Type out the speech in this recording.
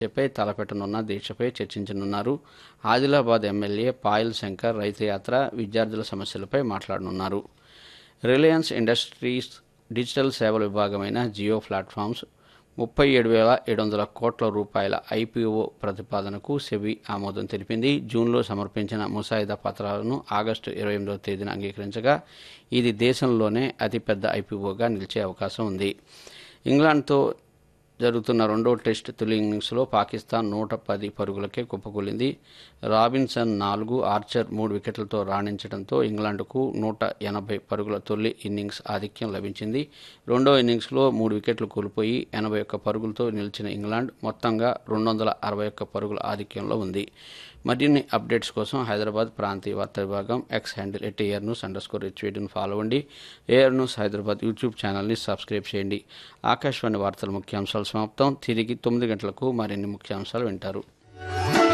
దీక్షపై తలపెట్టనున్న దీక్షపై చర్చించనున్నారు ఆదిలాబాద్ ఎమ్మెల్యే పాయల్ శంకర్ రైతు యాత్ర విద్యార్థుల సమస్యలపై మాట్లాడనున్నారు రిలయన్స్ ఇండస్ట్రీస్ డిజిటల్ సేవల విభాగమైన జియో ప్లాట్ఫామ్స్ ముప్పై ఏడు వేల ఏడు వందల కోట్ల రూపాయల ఐపీఓ ప్రతిపాదనకు సెబీ ఆమోదం తెలిపింది జూన్లో సమర్పించిన ముసాయిదా పత్రాలను ఆగస్టు ఇరవై ఎనిమిదవ తేదీన అంగీకరించగా ఇది దేశంలోనే అతిపెద్ద ఐపీఓగా నిలిచే అవకాశం ఉంది ఇంగ్లాండ్తో జరుగుతున్న రెండో టెస్ట్ తొలి ఇన్నింగ్స్లో పాకిస్తాన్ నూట పది పరుగులకే కుప్పకూలింది రాబిన్సన్ నాలుగు ఆర్చర్ మూడు వికెట్లతో రాణించడంతో ఇంగ్లాండ్కు నూట ఎనభై పరుగుల తొలి ఇన్నింగ్స్ ఆధిక్యం లభించింది రెండో ఇన్నింగ్స్లో మూడు వికెట్లు కోల్పోయి ఎనభై ఒక్క పరుగులతో నిలిచిన ఇంగ్లాండ్ మొత్తంగా రెండు వందల అరవై ఒక్క పరుగుల ఆధిక్యంలో ఉంది మరిన్ని అప్డేట్స్ కోసం హైదరాబాద్ ప్రాంతీయ వార్తా విభాగం X handle at AIR news underscore హెచ్వీడిని ఫాలో అవ్వండి ఏఆర్ న్యూస్ హైదరాబాద్ యూట్యూబ్ ఛానల్ని సబ్స్క్రైబ్ చేయండి ఆకాశవాణి వార్తల ముఖ్యాంశాలు సమాప్తం తిరిగి తొమ్మిది గంటలకు మరిన్ని ముఖ్యాంశాలు వింటారు